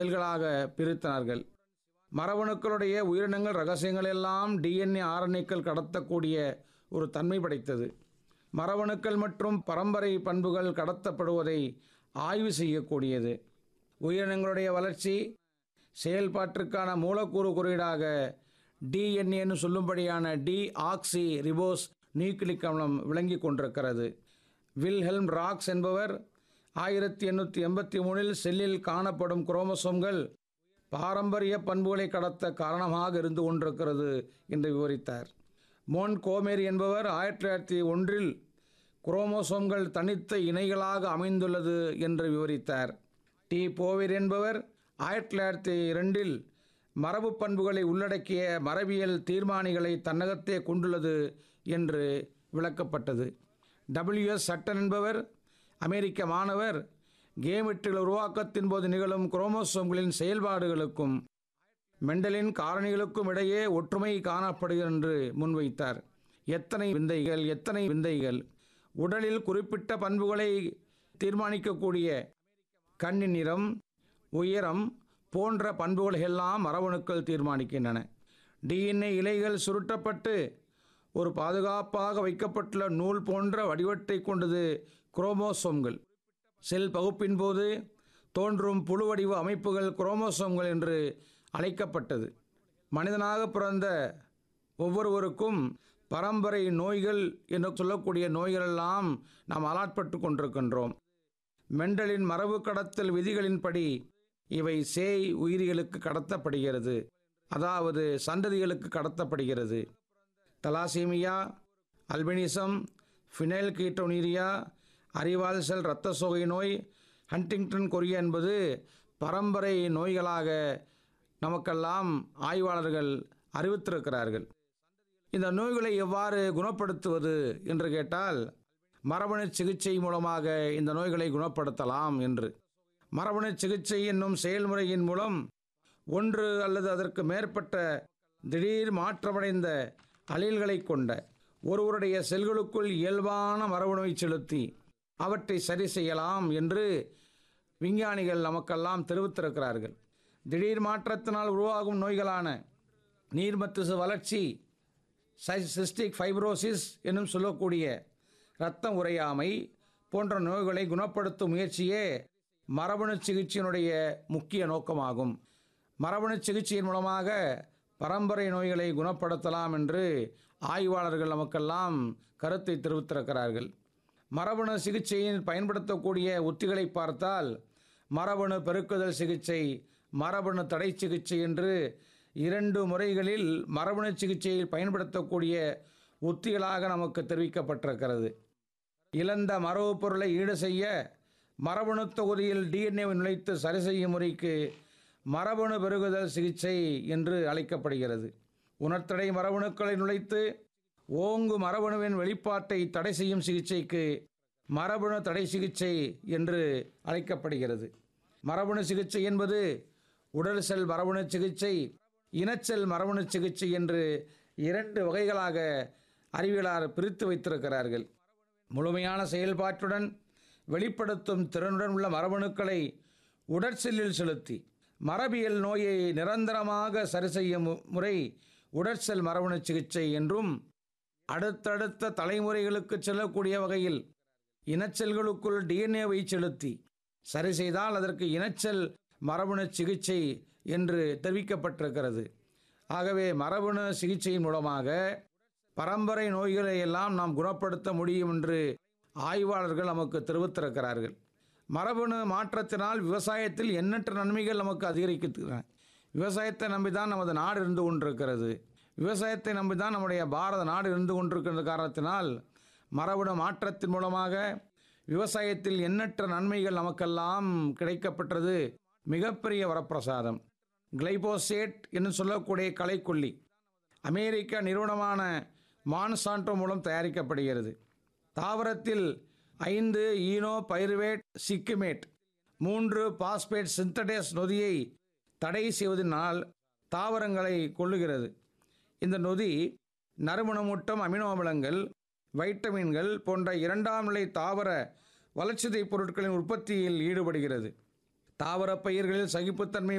செல்களாக பிரித்தனார்கள் மரபணுக்களுடைய உயிரினங்கள் ரகசியங்கள் எல்லாம் டிஎன்ஏ ஆர்என்ஏக்கள் கடத்தக்கூடிய ஒரு தன்மை படைத்தது மரபணுக்கள் மற்றும் பரம்பரை பண்புகள் கடத்தப்படுவதை ஆய்வு செய்யக்கூடியது உயிரினங்களுடைய வளர்ச்சி செயல்பாட்டிற்கான மூலக்கூறு குறியீடாக டிஎன்ஏன்னு சொல்லும்படியான டி ஆக்சி ரிபோஸ் நியூக்ளிக் அமிலம் விளங்கி கொண்டிருக்கிறது வில்ஹெல்ம் ராக்ஸ் என்பவர் ஆயிரத்தி எண்ணூற்றி எண்பத்தி மூணில் செல்லில் காணப்படும் குரோமோசோம்கள் பாரம்பரிய பண்புகளை கடத்த காரணமாக இருந்து கொண்டிருக்கிறது என்று விவரித்தார் மோன் கோமேரி என்பவர் ஆயிரத்தி தொள்ளாயிரத்தி ஒன்றில் குரோமோசோம்கள் தனித்த இணைகளாக அமைந்துள்ளது என்று விவரித்தார் டி போவிர் என்பவர் ஆயிரத்தி தொள்ளாயிரத்தி இரண்டில் மரபு பண்புகளை உள்ளடக்கிய மரபியல் தீர்மானிகளை தன்னகத்தே கொண்டுள்ளது என்று விளக்கப்பட்டது டபிள்யூஎஸ் சட்டன் என்பவர் அமெரிக்க மாணவர் கேமெட்டுகள் உருவாக்கத்தின் போது நிகழும் குரோமோசோம்களின் செயல்பாடுகளுக்கும் மெண்டலின் காரணிகளுக்கும் இடையே ஒற்றுமை காணப்படுகிறது என்று முன்வைத்தார் எத்தனை விந்தைகள் எத்தனை விந்தைகள் உடலில் குறிப்பிட்ட பண்புகளை தீர்மானிக்கக்கூடிய கண்ணின் நிறம் உயரம் போன்ற பண்புகளை எல்லாம் மரபணுக்கள் தீர்மானிக்கின்றன டிஎன்ஏ இலைகள் சுருட்டப்பட்டு ஒரு பாதுகாப்பாக வைக்கப்பட்டுள்ள நூல் போன்ற வடிவத்தை கொண்டது குரோமோசோம்கள் செல் பகுப்பின் போது தோன்றும் புழு வடிவ அமைப்புகள் குரோமோசோம்கள் என்று அழைக்கப்பட்டது மனிதனாக பிறந்த ஒவ்வொருவருக்கும் பரம்பரை நோய்கள் என்று சொல்லக்கூடிய நோய்களெல்லாம் நாம் அலாட்பட்டு கொண்டிருக்கின்றோம் மெண்டலின் மரபு கடத்தல் விதிகளின்படி இவை சேய் உயிரிகளுக்கு கடத்தப்படுகிறது அதாவது சந்ததிகளுக்கு கடத்தப்படுகிறது தலாசீமியா அல்பினிசம் ஃபினைல் கீட்டோனீரியா அறிவால் செல் இரத்த சோகை நோய் ஹண்டிங்டன் கொரியா என்பது பரம்பரை நோய்களாக நமக்கெல்லாம் ஆய்வாளர்கள் அறிவித்திருக்கிறார்கள் இந்த நோய்களை எவ்வாறு குணப்படுத்துவது என்று கேட்டால் மரபணு சிகிச்சை மூலமாக இந்த நோய்களை குணப்படுத்தலாம் என்று மரபணு சிகிச்சை என்னும் செயல்முறையின் மூலம் ஒன்று அல்லது அதற்கு மேற்பட்ட திடீர் மாற்றமடைந்த அலீல்களை கொண்ட ஒருவருடைய செல்களுக்குள் இயல்பான மரபணுவை செலுத்தி அவற்றை சரி செய்யலாம் என்று விஞ்ஞானிகள் நமக்கெல்லாம் தெரிவித்திருக்கிறார்கள் திடீர் மாற்றத்தினால் உருவாகும் நோய்களான நீர்மத்திசு வளர்ச்சி சிஸ்டிக் ஃபைப்ரோசிஸ் என்னும் சொல்லக்கூடிய இரத்தம் உறையாமை போன்ற நோய்களை குணப்படுத்தும் முயற்சியே மரபணு சிகிச்சையினுடைய முக்கிய நோக்கமாகும் மரபணு சிகிச்சையின் மூலமாக பரம்பரை நோய்களை குணப்படுத்தலாம் என்று ஆய்வாளர்கள் நமக்கெல்லாம் கருத்தை தெரிவித்திருக்கிறார்கள் மரபணு சிகிச்சையில் பயன்படுத்தக்கூடிய உத்திகளை பார்த்தால் மரபணு பெருக்குதல் சிகிச்சை மரபணு தடை சிகிச்சை என்று இரண்டு முறைகளில் மரபணு சிகிச்சையில் பயன்படுத்தக்கூடிய உத்திகளாக நமக்கு தெரிவிக்கப்பட்டிருக்கிறது இழந்த மரபு பொருளை ஈடு செய்ய மரபணு தொகுதியில் டிஎன்ஏவை நுழைத்து சரி செய்யும் முறைக்கு மரபணு பெருகுதல் சிகிச்சை என்று அழைக்கப்படுகிறது உணர்த்தடை மரபணுக்களை நுழைத்து ஓங்கு மரபணுவின் வெளிப்பாட்டை தடை செய்யும் சிகிச்சைக்கு மரபணு தடை சிகிச்சை என்று அழைக்கப்படுகிறது மரபணு சிகிச்சை என்பது உடல் செல் மரபணு சிகிச்சை இனச்செல் மரபணு சிகிச்சை என்று இரண்டு வகைகளாக அறிவியலார் பிரித்து வைத்திருக்கிறார்கள் முழுமையான செயல்பாட்டுடன் வெளிப்படுத்தும் திறனுடன் உள்ள மரபணுக்களை உடற்செல்லில் செலுத்தி மரபியல் நோயை நிரந்தரமாக சரி செய்யும் முறை உடற்செல் மரபணு சிகிச்சை என்றும் அடுத்தடுத்த தலைமுறைகளுக்கு செல்லக்கூடிய வகையில் இனச்செல்களுக்குள் டிஎன்ஏவை செலுத்தி சரி செய்தால் அதற்கு இனச்செல் மரபணு சிகிச்சை என்று தெரிவிக்கப்பட்டிருக்கிறது ஆகவே மரபணு சிகிச்சையின் மூலமாக பரம்பரை நோய்களை எல்லாம் நாம் குணப்படுத்த முடியும் என்று ஆய்வாளர்கள் நமக்கு தெரிவித்திருக்கிறார்கள் மரபணு மாற்றத்தினால் விவசாயத்தில் எண்ணற்ற நன்மைகள் நமக்கு அதிகரிக்கின்றன விவசாயத்தை நம்பிதான் நமது நாடு இருந்து கொண்டிருக்கிறது விவசாயத்தை நம்பிதான் நம்முடைய பாரத நாடு இருந்து கொண்டிருக்கின்ற காரணத்தினால் மரபணு மாற்றத்தின் மூலமாக விவசாயத்தில் எண்ணற்ற நன்மைகள் நமக்கெல்லாம் கிடைக்கப்பட்டது மிகப்பெரிய வரப்பிரசாதம் கிளைபோசேட் என்று சொல்லக்கூடிய களைக்கொல்லி அமெரிக்க நிறுவனமான மான்சான்டோ மூலம் தயாரிக்கப்படுகிறது தாவரத்தில் ஐந்து ஈனோ பைருவேட் சிக்குமேட் மூன்று பாஸ்பேட் சிந்தடேஸ் நொதியை தடை செய்வதனால் தாவரங்களை கொள்ளுகிறது இந்த நொதி நறுமணமூட்டம் அமினோ அமிலங்கள் வைட்டமின்கள் போன்ற இரண்டாம் நிலை தாவர வளர்ச்சிதை பொருட்களின் உற்பத்தியில் ஈடுபடுகிறது தாவரப் பயிர்களில் சகிப்புத்தன்மை